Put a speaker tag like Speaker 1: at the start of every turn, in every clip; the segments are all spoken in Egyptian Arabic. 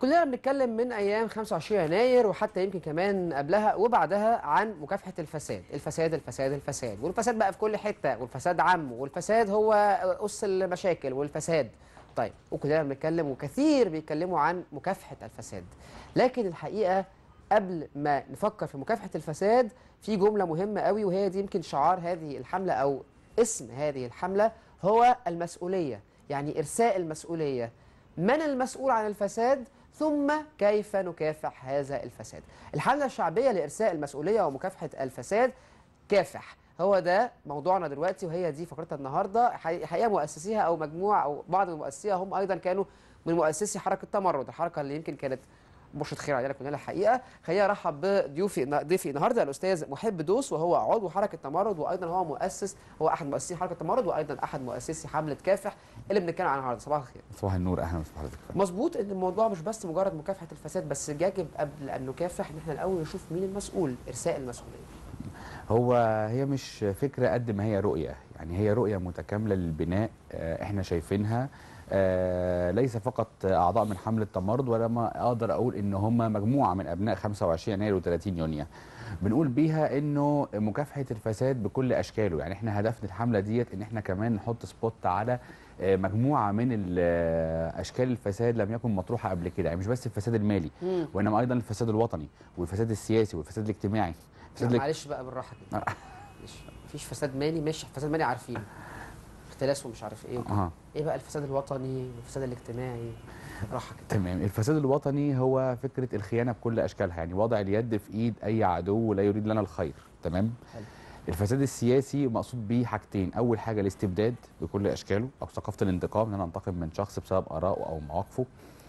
Speaker 1: كلنا بنتكلم من ايام 25 يناير وحتى يمكن كمان قبلها وبعدها عن مكافحه الفساد، الفساد الفساد الفساد، والفساد بقى في كل حته، والفساد عم، والفساد هو اس المشاكل والفساد. طيب وكلنا بنتكلم وكثير بيتكلموا عن مكافحه الفساد. لكن الحقيقه قبل ما نفكر في مكافحه الفساد في جمله مهمه قوي وهي دي يمكن شعار هذه الحمله او اسم هذه الحمله هو المسؤوليه، يعني ارساء المسؤوليه. من المسؤول عن الفساد ثم كيف نكافح هذا الفساد الحملة الشعبية لإرساء المسؤولية ومكافحة الفساد كافح هو ده موضوعنا دلوقتي وهي دي فقرتنا النهارده حقيقه مؤسسيها او مجموعه او بعض من مؤسسيها هم ايضا كانوا من مؤسسي حركه تمرد الحركه اللي يمكن كانت بشرة خير علينا كلنا الحقيقه خلينا ارحب بضيوفي ضيفي النهارده الاستاذ محب دوس وهو عضو حركه تمرد وايضا هو مؤسس هو احد مؤسسي حركه تمرد وايضا احد مؤسسي حمله كافح اللي بنتكلم عنها النهارده صباح الخير
Speaker 2: صباح النور اهلا وسهلا
Speaker 1: مظبوط ان الموضوع مش بس مجرد مكافحه الفساد بس يجب قبل ان نكافح ان احنا الاول نشوف مين المسؤول ارساء المسؤوليه
Speaker 2: هو هي مش فكره قد ما هي رؤيه يعني هي رؤيه متكامله للبناء احنا شايفينها آه ليس فقط اعضاء من حمله تمرد ولما اقدر اقول ان هم مجموعه من ابناء 25 يناير و30 يونيو بنقول بيها انه مكافحه الفساد بكل اشكاله يعني احنا هدفنا الحمله ديت ان احنا كمان نحط سبوت على مجموعه من اشكال الفساد لم يكن مطروحه قبل كده يعني مش بس الفساد المالي
Speaker 1: مم.
Speaker 2: وانما ايضا الفساد الوطني والفساد السياسي والفساد الاجتماعي
Speaker 1: لا معلش بقى بالراحه كده مفيش فساد مالي ماشي فساد مالي عارفينه اختلاس ومش عارف ايه
Speaker 2: أه.
Speaker 1: ايه بقى الفساد الوطني والفساد الاجتماعي راحه كده
Speaker 2: تمام الفساد الوطني هو فكره الخيانه بكل اشكالها يعني وضع اليد في ايد اي عدو لا يريد لنا الخير تمام
Speaker 1: حلو.
Speaker 2: الفساد السياسي مقصود بيه حاجتين اول حاجه الاستبداد بكل اشكاله او ثقافه الانتقام ان انا انتقم من شخص بسبب ارائه او مواقفه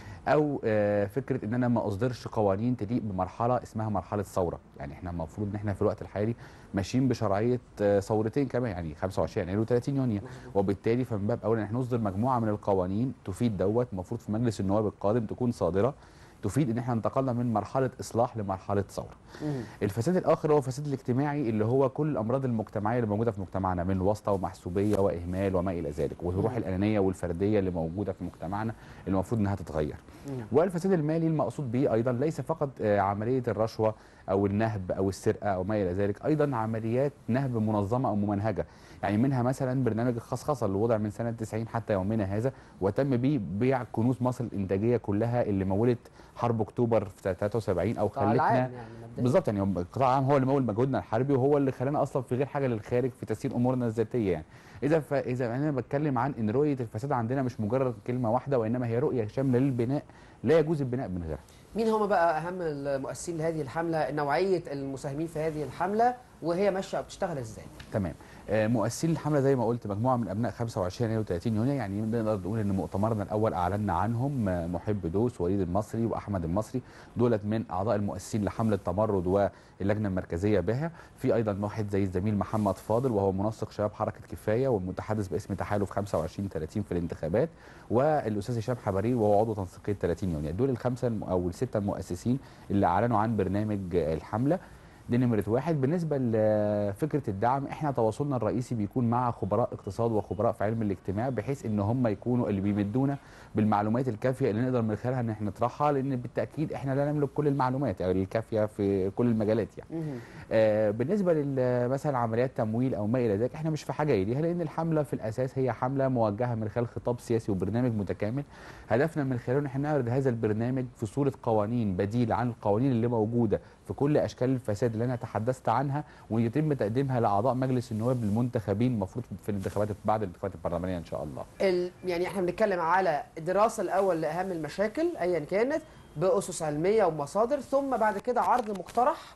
Speaker 2: او آه فكره ان انا ما اصدرش قوانين تليق بمرحله اسمها مرحله ثوره يعني احنا المفروض ان احنا في الوقت الحالي ماشيين بشرعيه آه ثورتين كمان يعني 25 يناير و30 يونيو وبالتالي فمن باب اولى ان احنا نصدر مجموعه من القوانين تفيد دوت المفروض في مجلس النواب القادم تكون صادره تفيد ان احنا انتقلنا من مرحله اصلاح لمرحله ثوره. الفساد الاخر هو الفساد الاجتماعي اللي هو كل الامراض المجتمعيه اللي موجوده في مجتمعنا من واسطه ومحسوبيه واهمال وما الى ذلك والروح الانانيه والفرديه اللي موجوده في مجتمعنا اللي المفروض انها تتغير. والفساد المالي المقصود به ايضا ليس فقط عمليه الرشوه او النهب او السرقه او ما الى ذلك ايضا عمليات نهب منظمه او ممنهجه يعني منها مثلا برنامج الخصخصه اللي وضع من سنه 90 حتى يومنا هذا وتم به بيع كنوز مصر الانتاجيه كلها اللي مولت حرب اكتوبر في 73 او خلتنا
Speaker 1: يعني
Speaker 2: بالظبط يعني القطاع العام هو اللي مول مجهودنا الحربي وهو اللي خلانا اصلا في غير حاجه للخارج في تسيير امورنا الذاتيه يعني اذا فاذا انا بتكلم عن ان رؤيه الفساد عندنا مش مجرد كلمه واحده وانما هي رؤيه شامله للبناء لا يجوز البناء من غيرها
Speaker 1: مين هم بقى اهم المؤسسين لهذه الحمله نوعيه المساهمين في هذه الحمله وهي ماشيه بتشتغل ازاي
Speaker 2: تمام مؤسسين الحمله زي ما قلت مجموعه من ابناء 25 يناير و30 يونيو يعني نقدر نقول ان مؤتمرنا الاول اعلنا عنهم محب دوس وليد المصري واحمد المصري دولت من اعضاء المؤسسين لحمله تمرد واللجنه المركزيه بها في ايضا واحد زي الزميل محمد فاضل وهو منسق شباب حركه كفايه والمتحدث باسم تحالف 25 30 في الانتخابات والاستاذ هشام حبري وهو عضو تنسيقيه 30 يونيو دول الخمسه او السته المؤسسين اللي اعلنوا عن برنامج الحمله دي نمرة واحد بالنسبة لفكرة الدعم احنا تواصلنا الرئيسي بيكون مع خبراء اقتصاد وخبراء في علم الاجتماع بحيث ان هم يكونوا اللي بيمدونا بالمعلومات الكافية اللي نقدر من خلالها ان احنا نطرحها لان بالتأكيد احنا لا نملك كل المعلومات او الكافية في كل المجالات يعني. آه بالنسبة مثلا عمليات تمويل او ما الى ذلك احنا مش في حاجة اليها لان الحملة في الاساس هي حملة موجهة من خلال خطاب سياسي وبرنامج متكامل هدفنا من خلاله ان احنا نعرض هذا البرنامج في صورة قوانين بديلة عن القوانين اللي موجودة في كل اشكال الفساد اللي انا تحدثت عنها ويتم تقديمها لاعضاء مجلس النواب المنتخبين المفروض في الانتخابات بعد الانتخابات البرلمانيه ان شاء الله.
Speaker 1: ال... يعني احنا بنتكلم على دراسه الاول لاهم المشاكل ايا كانت باسس علميه ومصادر ثم بعد كده عرض مقترح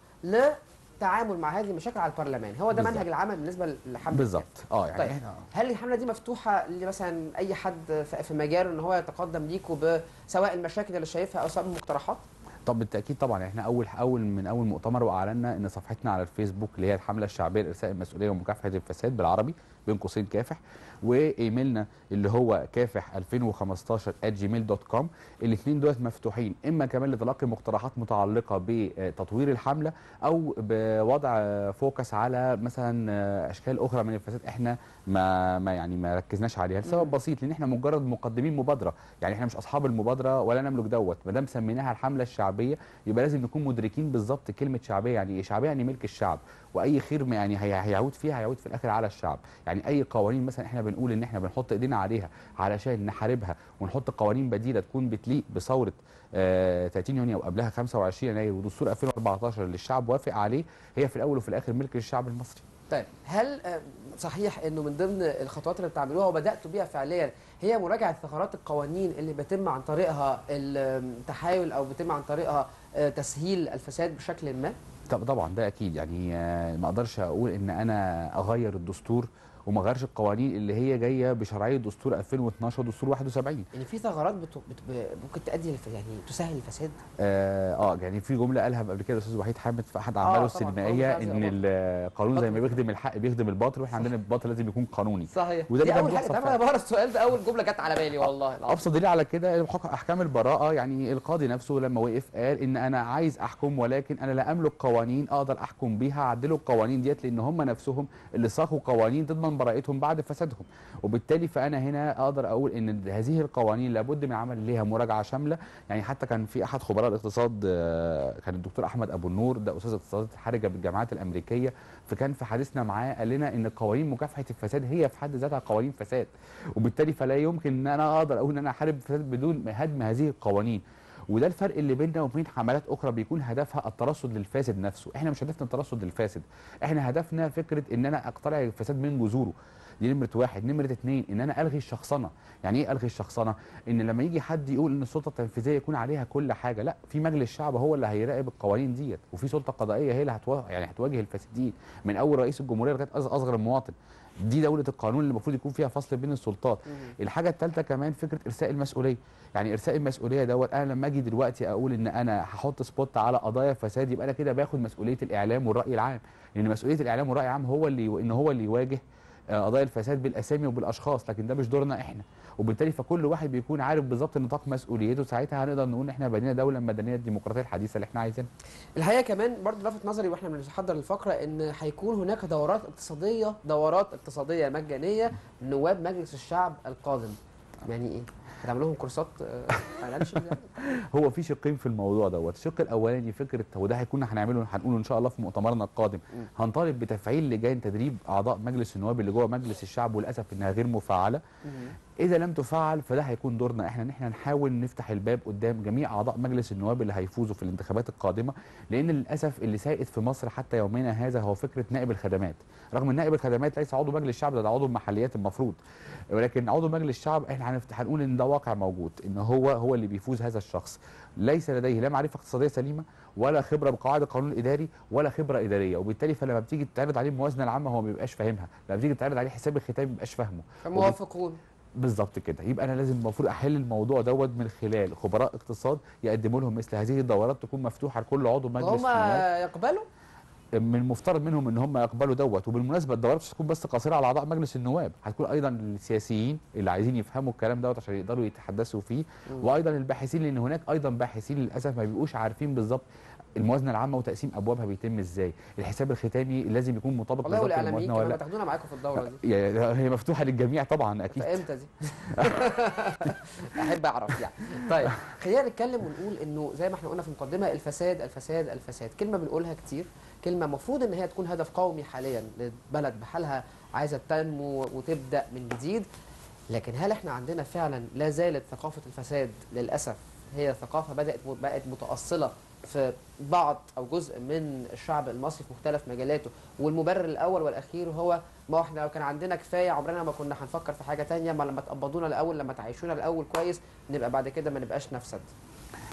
Speaker 1: للتعامل مع هذه المشاكل على البرلمان هو ده
Speaker 2: بالزبط.
Speaker 1: منهج العمل بالنسبه لحمله
Speaker 2: بالظبط اه يعني
Speaker 1: طيب
Speaker 2: احنا
Speaker 1: هل الحمله دي مفتوحه لمثلا اي حد في مجاله ان هو يتقدم ليكوا بسواء المشاكل اللي شايفها او سواء المقترحات؟
Speaker 2: طب بالتاكيد طبعا احنا اول اول من اول مؤتمر واعلنا ان صفحتنا على الفيسبوك اللي هي الحمله الشعبيه لارساء المسؤوليه ومكافحه الفساد بالعربي بين قوسين كافح وايميلنا اللي هو كافح 2015 @gmail.com الاثنين دول مفتوحين اما كمان لتلقي مقترحات متعلقه بتطوير الحمله او بوضع فوكس على مثلا اشكال اخرى من الفساد احنا ما ما يعني ما ركزناش عليها لسبب بسيط لان احنا مجرد مقدمين مبادره يعني احنا مش اصحاب المبادره ولا نملك دوت ما دام سميناها الحمله الشعبيه يبقى لازم نكون مدركين بالظبط كلمه شعبيه يعني ايه شعبيه يعني ملك الشعب واي خير ما يعني هي- هيعود فيها هيعود في الاخر على الشعب يعني اي قوانين مثلا احنا بنقول ان احنا بنحط ايدينا عليها علشان نحاربها ونحط قوانين بديله تكون بتليق بثوره آه 30 يونيو وقبلها 25 يناير ودستور 2014 اللي الشعب وافق عليه هي في الاول وفي الاخر ملك للشعب المصري
Speaker 1: طيب هل آه، صحيح انه من ضمن الخطوات اللي بتعملوها وبداتوا بيها فعليا هي مراجعه ثغرات القوانين اللي بيتم عن طريقها التحايل او بيتم عن طريقها آه، تسهيل الفساد بشكل ما؟
Speaker 2: طب طبعا ده اكيد يعني آه، ما اقدرش اقول ان انا اغير الدستور وما اغيرش القوانين اللي هي جايه بشرعيه دستور 2012 ودستور 71
Speaker 1: يعني في ثغرات بت... بت... ب- ممكن تؤدي للف... يعني تسهل الفساد
Speaker 2: اه آه، يعني في جمله قالها قبل كده الاستاذ وحيد حامد في احد
Speaker 1: آه،
Speaker 2: اعماله
Speaker 1: طبعاً،
Speaker 2: السينمائيه
Speaker 1: قانون
Speaker 2: ان
Speaker 1: العزل
Speaker 2: القانون زي ما
Speaker 1: بطل.
Speaker 2: بيخدم الحق بيخدم الباطل واحنا عندنا الباطل لازم يكون قانوني
Speaker 1: صحيح
Speaker 2: وده
Speaker 1: دي
Speaker 2: اللي كان
Speaker 1: اول حاجه
Speaker 2: بيحصل
Speaker 1: تعمل
Speaker 2: فعلاً.
Speaker 1: انا بقرا السؤال ده اول جمله جت على بالي والله العظيم.
Speaker 2: ابسط دليل على كده حكم احكام البراءه يعني القاضي نفسه لما وقف قال ان انا عايز احكم ولكن انا لا املك قوانين اقدر احكم بيها عدلوا القوانين ديت لان هم نفسهم اللي صاغوا قوانين تضمن براءتهم بعد فسادهم وبالتالي فانا هنا اقدر اقول ان هذه القوانين لابد من عمل ليها مراجعه شامله يعني حتى كان في احد خبراء الاقتصاد آه، كان الدكتور احمد ابو النور ده استاذ اقتصادات الحرجه بالجامعات الامريكيه فكان في حديثنا معاه قال لنا ان قوانين مكافحه الفساد هي في حد ذاتها قوانين فساد وبالتالي فلا يمكن ان انا اقدر اقول ان انا احارب الفساد بدون هدم هذه القوانين وده الفرق اللي بيننا وبين حملات اخرى بيكون هدفها الترصد للفاسد نفسه احنا مش هدفنا الترصد للفاسد احنا هدفنا فكره ان انا اقتلع الفساد من جذوره دي نمره واحد نمره اتنين ان انا الغي الشخصنه يعني ايه الغي الشخصنه ان لما يجي حد يقول ان السلطه التنفيذيه يكون عليها كل حاجه لا في مجلس الشعب هو اللي هيراقب القوانين ديت وفي سلطه قضائيه هي اللي هتواجه يعني هتواجه الفاسدين من اول رئيس الجمهوريه لغايه أص- اصغر مواطن دي دوله القانون اللي المفروض يكون فيها فصل بين السلطات
Speaker 1: مم.
Speaker 2: الحاجه الثالثه كمان فكره ارساء المسؤوليه يعني ارساء المسؤوليه دوت انا لما اجي دلوقتي اقول ان انا هحط سبوت على قضايا فساد يبقى انا كده باخد مسؤوليه الاعلام والراي العام لان مسؤوليه الاعلام والراي العام هو اللي ان هو اللي يواجه آه، قضايا الفساد بالاسامي وبالاشخاص لكن ده مش دورنا احنا وبالتالي فكل واحد بيكون عارف بالظبط نطاق مسؤوليته ساعتها هنقدر نقول ان احنا بنينا دوله مدنيه الديمقراطيه الحديثه اللي احنا عايزينها
Speaker 1: الحقيقه كمان برضه لفت نظري واحنا بنحضر الفقره ان هيكون هناك دورات اقتصاديه دورات اقتصاديه مجانيه لنواب مجلس الشعب القادم يعني ايه؟ هتعمل لهم كورسات فاينانشال يعني؟
Speaker 2: هو في شقين في الموضوع دوت الشق الاولاني فكره وده هيكون هنعمله هنقوله ان شاء الله في مؤتمرنا القادم
Speaker 1: مم.
Speaker 2: هنطالب بتفعيل لجان تدريب اعضاء مجلس النواب اللي جوه مجلس الشعب وللاسف انها غير مفعله اذا لم تفعل فده هيكون دورنا احنا ان احنا نحاول نفتح الباب قدام جميع اعضاء مجلس النواب اللي هيفوزوا في الانتخابات القادمه لان للاسف اللي سائد في مصر حتى يومنا هذا هو فكره نائب الخدمات رغم ان نائب الخدمات ليس عضو مجلس الشعب ده, ده عضو المحليات المفروض ولكن عضو مجلس الشعب احنا هنفتح هنقول ان ده واقع موجود ان هو هو اللي بيفوز هذا الشخص ليس لديه لا معرفه اقتصاديه سليمه ولا خبره بقواعد القانون الاداري ولا خبره اداريه وبالتالي فلما بتيجي تتعرض عليه الموازنه العامه هو ما بيبقاش فاهمها لما بتيجي تتعرض عليه حساب الختامي ما بيبقاش فاهمه
Speaker 1: فموافقون
Speaker 2: بالظبط كده يبقى انا لازم المفروض احل الموضوع دوت من خلال خبراء اقتصاد يقدموا لهم مثل هذه الدورات تكون مفتوحه لكل عضو مجلس
Speaker 1: هم
Speaker 2: النواب
Speaker 1: يقبلوا
Speaker 2: من المفترض منهم ان هم يقبلوا دوت وبالمناسبه الدورات مش هتكون بس قاصره على اعضاء مجلس النواب هتكون ايضا للسياسيين اللي عايزين يفهموا الكلام دوت عشان يقدروا يتحدثوا فيه
Speaker 1: مم.
Speaker 2: وايضا الباحثين لان هناك ايضا باحثين للاسف ما بيبقوش عارفين بالظبط الموازنه العامه وتقسيم ابوابها بيتم ازاي الحساب الختامي لازم يكون مطابق
Speaker 1: والله
Speaker 2: بالظبط
Speaker 1: والاعلاميين
Speaker 2: للموازنه
Speaker 1: كمان
Speaker 2: ولا
Speaker 1: تاخدونا معاكم في الدوره دي
Speaker 2: لا يعني هي مفتوحه للجميع طبعا اكيد
Speaker 1: فامتى دي؟ احب اعرف يعني طيب خلينا نتكلم ونقول انه زي ما احنا قلنا في المقدمه الفساد الفساد الفساد كلمه بنقولها كتير كلمه المفروض ان هي تكون هدف قومي حاليا للبلد بحالها عايزه تنمو وتبدا من جديد لكن هل احنا عندنا فعلا لا زالت ثقافه الفساد للاسف هي ثقافه بدات بقت متاصله في بعض او جزء من الشعب المصري في مختلف مجالاته والمبرر الاول والاخير هو ما هو احنا لو كان عندنا كفايه عمرنا ما كنا هنفكر في حاجه تانية ما لما تقبضونا الاول لما تعيشونا الاول كويس نبقى بعد كده ما نبقاش نفسد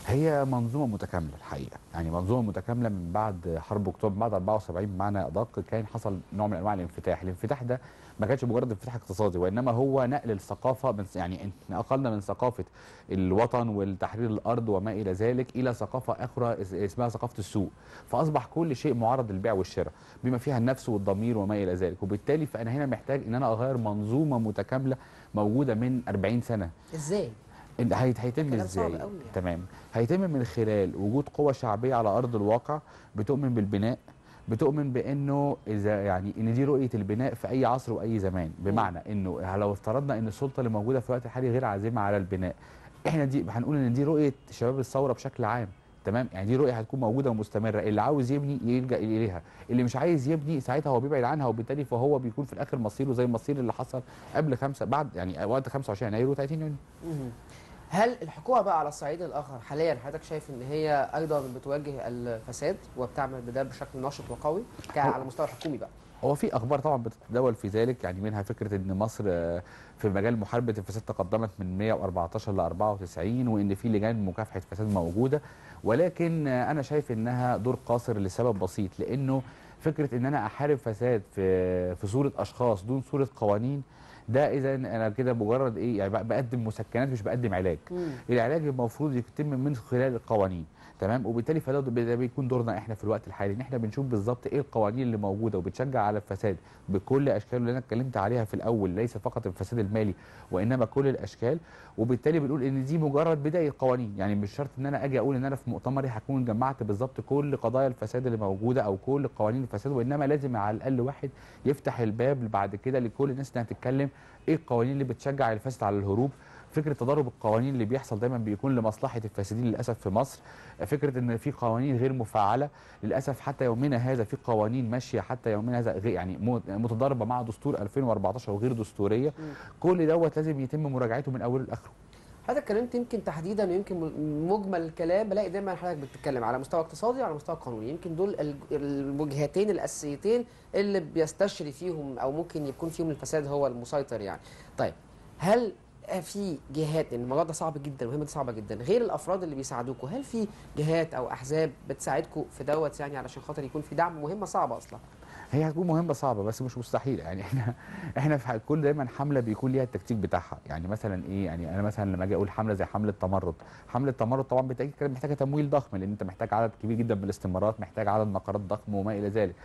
Speaker 2: هي منظومه متكامله الحقيقه يعني منظومه متكامله من بعد حرب اكتوبر بعد 74 بمعنى ادق كان حصل نوع من انواع الانفتاح الانفتاح ده ما كانش مجرد انفتاح اقتصادي وانما هو نقل الثقافه من يعني نقلنا من ثقافه الوطن والتحرير الارض وما الى ذلك الى ثقافه اخرى اس- اسمها ثقافه السوق فاصبح كل شيء معرض للبيع والشراء بما فيها النفس والضمير وما الى ذلك وبالتالي فانا هنا محتاج ان انا اغير منظومه متكامله موجوده من 40 سنه
Speaker 1: ازاي
Speaker 2: إن هي- هيتم
Speaker 1: كلام صعب
Speaker 2: ازاي
Speaker 1: قوي يعني.
Speaker 2: تمام هيتم من خلال وجود قوة شعبية على أرض الواقع بتؤمن بالبناء بتؤمن بانه اذا يعني ان دي رؤيه البناء في اي عصر واي زمان بمعنى انه لو افترضنا ان السلطه اللي موجوده في الوقت الحالي غير عازمه على البناء احنا دي هنقول ان دي رؤيه شباب الثوره بشكل عام تمام يعني دي رؤيه هتكون موجوده ومستمره اللي عاوز يبني يلجا اليها اللي مش عايز يبني ساعتها هو بيبعد عنها وبالتالي فهو بيكون في الاخر مصيره زي المصير اللي حصل قبل خمسة بعد يعني وقت 25 يناير و30 يونيو
Speaker 1: مهم. هل الحكومه بقى على الصعيد الاخر حاليا حضرتك شايف ان هي ايضا بتواجه الفساد وبتعمل بده بشكل نشط وقوي ك- على المستوى الحكومي بقى
Speaker 2: هو في اخبار طبعا بتتداول في ذلك يعني منها فكره ان مصر آه، في مجال محاربه الفساد تقدمت من 114 ل 94 وان في لجان مكافحه فساد موجوده ولكن آه، انا شايف انها دور قاصر لسبب بسيط لانه فكره ان انا احارب فساد في في صوره اشخاص دون صوره قوانين ده اذا انا كده مجرد ايه يعني بق- بقدم مسكنات مش بقدم علاج العلاج المفروض يتم من خلال القوانين تمام وبالتالي فده ده بيكون دورنا احنا في الوقت الحالي ان احنا بنشوف بالظبط ايه القوانين اللي موجوده وبتشجع على الفساد بكل اشكاله اللي انا اتكلمت عليها في الاول ليس فقط الفساد المالي وانما كل الاشكال وبالتالي بنقول ان دي مجرد بدايه قوانين يعني مش شرط ان انا اجي اقول ان انا في مؤتمري هكون جمعت بالظبط كل قضايا الفساد اللي موجوده او كل قوانين الفساد وانما لازم على الاقل واحد يفتح الباب بعد كده لكل الناس انها تتكلم ايه القوانين اللي بتشجع الفاسد على الهروب فكره تضارب القوانين اللي بيحصل دايما بيكون لمصلحه الفاسدين للاسف في مصر فكره ان في قوانين غير مفعله للاسف حتى يومنا هذا في قوانين ماشيه حتى يومنا هذا غير يعني مو- متضاربه مع دستور 2014 وغير دستوريه كل دوت لازم يتم مراجعته من اوله لاخره
Speaker 1: حضرتك اتكلمت يمكن تحديدا ويمكن م- مجمل الكلام بلاقي دايما حضرتك بتتكلم على مستوى اقتصادي وعلى مستوى قانوني يمكن دول الج- الوجهتين الاساسيتين اللي بيستشري فيهم او ممكن يكون فيهم الفساد هو المسيطر يعني طيب هل في جهات لان الموضوع ده صعب جدا المهمه دي صعبه جدا غير الافراد اللي بيساعدوكوا هل في جهات او احزاب بتساعدكم في دوت يعني علشان خاطر يكون في دعم مهمه صعبه اصلا
Speaker 2: هي هتكون مهمه صعبه بس مش مستحيله يعني احنا احنا في كل دايما حمله بيكون ليها التكتيك بتاعها يعني مثلا ايه يعني انا مثلا لما اجي اقول حمله زي حمله تمرد حمله تمرد طبعا بالتاكيد كانت محتاجه تمويل ضخم لان انت محتاج عدد كبير جدا من الاستمارات محتاج عدد نقرات ضخم وما الى ذلك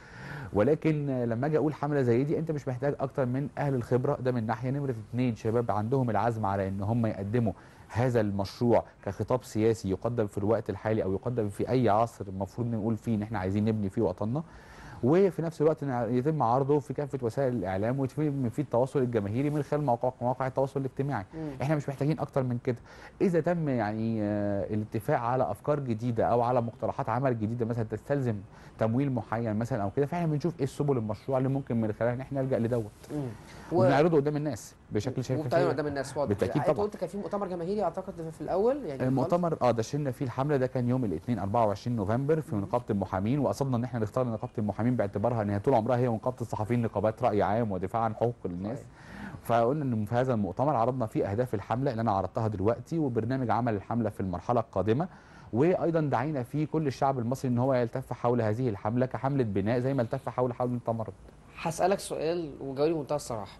Speaker 2: ولكن آه، لما اجي اقول حمله زي دي انت مش محتاج اكتر من اهل الخبره ده من ناحيه نمره اثنين شباب عندهم العزم على ان هم يقدموا هذا المشروع كخطاب سياسي يقدم في الوقت الحالي او يقدم في اي عصر المفروض نقول فيه ان احنا عايزين نبني فيه وطننا وفي نفس الوقت إن يتم عرضه في كافه وسائل الاعلام ويتم فيه التواصل الجماهيري من خلال مواقع مواقع التواصل الاجتماعي
Speaker 1: مم.
Speaker 2: احنا مش محتاجين اكتر من كده اذا تم يعني آه، الاتفاق على افكار جديده او على مقترحات عمل جديده مثلا تستلزم تمويل معين مثلا او كده فاحنا بنشوف ايه السبل المشروع اللي ممكن من خلالها ان احنا نلجا لدوت
Speaker 1: مم. و-
Speaker 2: ونعرضه قدام الناس بشكل شايف
Speaker 1: وبتعمل قدام الناس واضح
Speaker 2: بالتأكيد
Speaker 1: انت
Speaker 2: طبعاً.
Speaker 1: قلت كان في مؤتمر جماهيري اعتقد في الاول يعني خالص؟
Speaker 2: المؤتمر اه دشنا فيه الحمله ده كان يوم الاثنين 24 نوفمبر في نقابه المحامين وقصدنا ان احنا نختار نقابه المحامين باعتبارها ان هي طول عمرها هي ونقابه الصحفيين نقابات راي عام ودفاع عن حقوق الناس
Speaker 1: صحيح.
Speaker 2: فقلنا ان في هذا المؤتمر عرضنا فيه اهداف الحمله اللي انا عرضتها دلوقتي وبرنامج عمل الحمله في المرحله القادمه وايضا دعينا فيه كل الشعب المصري ان هو يلتف حول هذه الحمله كحمله بناء زي ما التف حول حمله التمرد
Speaker 1: هسألك سؤال وجاوبني بمنتهى الصراحة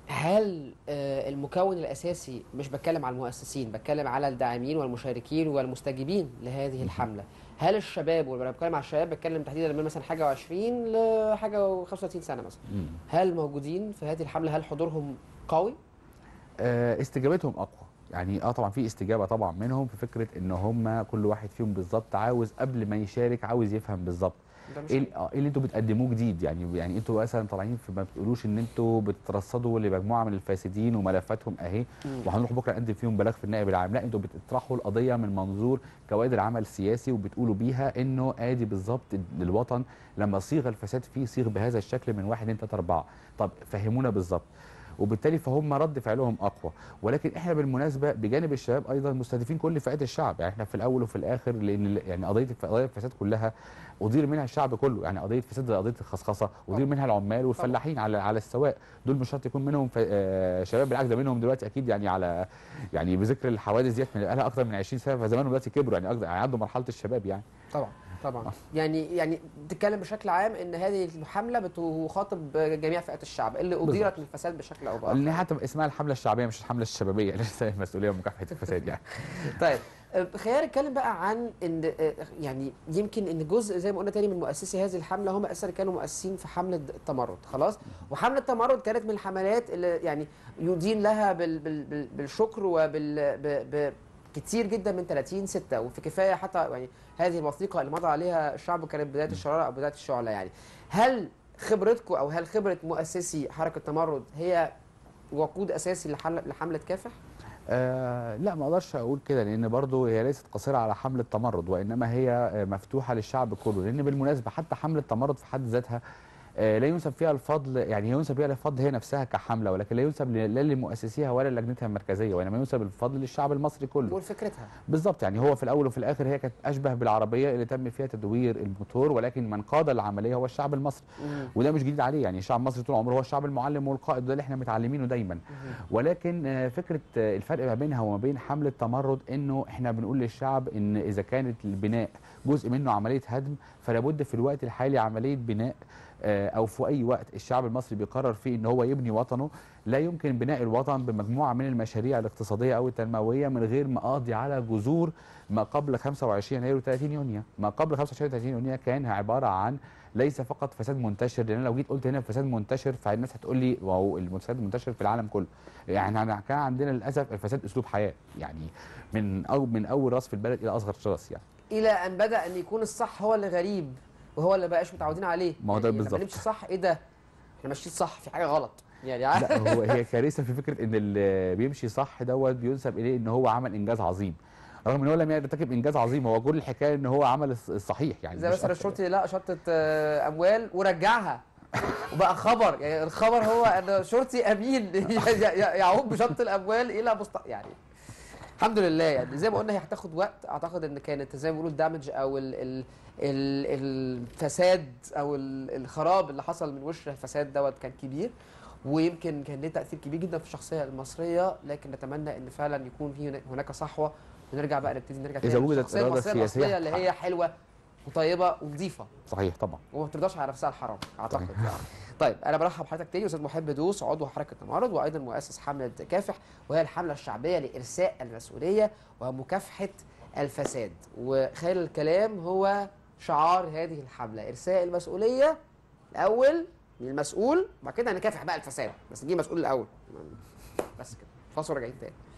Speaker 1: هل آه، المكون الأساسي مش بتكلم على المؤسسين بتكلم على الداعمين والمشاركين والمستجيبين لهذه الحملة هل الشباب ولما بتكلم على الشباب بتكلم تحديدا من مثلا حاجة و20 لحاجة و35 سنة مثلا هل موجودين في هذه الحملة هل حضورهم قوي؟
Speaker 2: آه، استجابتهم اقوى يعني اه طبعا في استجابه طبعا منهم في فكره ان هم كل واحد فيهم بالظبط عاوز قبل ما يشارك عاوز يفهم بالظبط
Speaker 1: ده مش
Speaker 2: ايه ال- آه، إيه اللي انتوا بتقدموه جديد يعني يعني انتوا مثلا طالعين في ما بتقولوش ان انتوا بترصدوا لمجموعه من الفاسدين وملفاتهم اهي
Speaker 1: مم.
Speaker 2: وهنروح بكره نقدم فيهم بلاغ في النائب العام لا انتوا بتطرحوا القضيه من منظور كوادر عمل سياسي وبتقولوا بيها انه ادي بالظبط الوطن لما صيغ الفساد فيه صيغ بهذا الشكل من واحد اتنين تلاته اربعه طب فهمونا بالظبط وبالتالي فهم رد فعلهم اقوى ولكن احنا بالمناسبه بجانب الشباب ايضا مستهدفين كل فئات الشعب يعني احنا في الاول وفي الاخر لان ال- يعني قضيه الف- قضايا الفساد كلها أدير منها الشعب كله يعني قضيه فساد زي قضيه الخصخصه أدير منها العمال والفلاحين على على السواء دول مش شرط يكون منهم ف- آه، شباب بالعكس ده منهم دلوقتي اكيد يعني على يعني بذكر الحوادث ديت من بقالها اكتر من 20 سنه فزمانهم دلوقتي كبروا يعني أقدر- يعني عدوا مرحله الشباب يعني
Speaker 1: طبعا طبعا يعني يعني بتتكلم بشكل عام ان هذه الحمله بتخاطب جميع فئات الشعب اللي اديرت
Speaker 2: بالظبط.
Speaker 1: من الفساد بشكل او
Speaker 2: لان
Speaker 1: باخر
Speaker 2: حتى اسمها الحمله الشعبيه مش الحمله الشبابيه لسه مسؤوليه مكافحه الفساد يعني
Speaker 1: طيب آه، خلينا نتكلم بقى عن ان آه، يعني يمكن ان جزء زي ما قلنا تاني من مؤسسي هذه الحمله هم اساسا كانوا مؤسسين في حمله التمرد خلاص وحمله التمرد كانت من الحملات اللي يعني يدين لها بال بال بال بالشكر وبال ب ب كتير جدا من 30 6 وفي كفايه حتى يعني هذه الوثيقه اللي مضى عليها الشعب كانت بدايه الشراره او بدايه الشعله يعني هل خبرتكم او هل خبره مؤسسي حركه التمرد هي وقود اساسي لحل- لحمله كافح؟
Speaker 2: آه لا ما اقدرش اقول كده لان برضو هي ليست قصيره على حمله تمرد وانما هي آه، مفتوحه للشعب كله لان بالمناسبه حتى حمله تمرد في حد ذاتها آه، لا ينسب فيها الفضل يعني ينسب فيها الفضل هي نفسها كحمله ولكن لا ينسب ل- لا لمؤسسيها ولا لجنتها المركزيه وانما ينسب الفضل للشعب المصري كله
Speaker 1: نقول فكرتها
Speaker 2: بالظبط يعني هو في الاول وفي الاخر هي كانت اشبه بالعربيه اللي تم فيها تدوير الموتور ولكن من قاد العمليه هو الشعب المصري
Speaker 1: مم.
Speaker 2: وده مش جديد عليه يعني الشعب المصري طول عمره هو الشعب المعلم والقائد وده اللي احنا متعلمينه دايما ولكن آه، فكره آه، الفرق ما بينها وما بين حمله تمرد انه احنا بنقول للشعب ان اذا كانت البناء جزء منه عمليه هدم فلا بد في الوقت الحالي عمليه بناء آه، او في اي وقت الشعب المصري بيقرر فيه ان هو يبني وطنه لا يمكن بناء الوطن بمجموعه من المشاريع الاقتصاديه او التنمويه من غير ما اقضي على جذور ما قبل 25 يناير و30 يونيو ما قبل 25 و30 يونيو كان عباره عن ليس فقط فساد منتشر لان لو جيت قلت هنا فساد منتشر فالناس هتقول لي واو الفساد منتشر في العالم كله يعني احنا كان عندنا للاسف الفساد اسلوب حياه يعني من أو من اول راس في البلد الى اصغر راس يعني
Speaker 1: الى ان بدا ان يكون الصح هو اللي غريب وهو اللي بقاش متعودين عليه
Speaker 2: ما هو ده
Speaker 1: يعني لما
Speaker 2: بالظبط.
Speaker 1: نمشي صح ايه ده احنا ماشيين صح في حاجه غلط يعني عارف
Speaker 2: لا هو هي كارثه في فكره ان اللي بيمشي صح دوت بينسب اليه ان هو عمل انجاز عظيم رغم ان هو لم يرتكب انجاز عظيم هو كل الحكايه ان هو عمل الص- الصحيح يعني
Speaker 1: زي
Speaker 2: مش
Speaker 1: مثلا
Speaker 2: أكتر.
Speaker 1: الشرطي لا شطت آه، اموال ورجعها وبقى خبر يعني الخبر هو ان شرطي امين ي- ي- يعود بشط الاموال الى مست يعني الحمد لله يعني زي ما قلنا هي هتاخد وقت اعتقد ان كانت زي ما بيقولوا الدامج او ال ال ال الفساد او ال- الخراب اللي حصل من وش الفساد دوت كان كبير ويمكن كان ليه تاثير كبير جدا في الشخصيه المصريه لكن نتمنى ان فعلا يكون في هنا- هناك صحوه ونرجع بقى نبتدي نرجع
Speaker 2: إذا
Speaker 1: تاني
Speaker 2: وجدت
Speaker 1: للشخصية
Speaker 2: إرادة
Speaker 1: المصرية
Speaker 2: سياسية
Speaker 1: الأصلية اللي هي حلوه وطيبه ونظيفه
Speaker 2: صحيح طبعا
Speaker 1: وما بترضاش على نفسها الحرام اعتقد يعني. طيب انا برحب بحضرتك تاني استاذ محب دوس عضو حركه تمرد وايضا مؤسس حمله كافح وهي الحمله الشعبيه لارساء المسؤوليه ومكافحه الفساد وخير الكلام هو شعار هذه الحمله ارساء المسؤوليه الاول من المسؤول وبعد كده هنكافح بقى الفساد بس نجيب مسؤول الاول بس كده فاصل راجعين تاني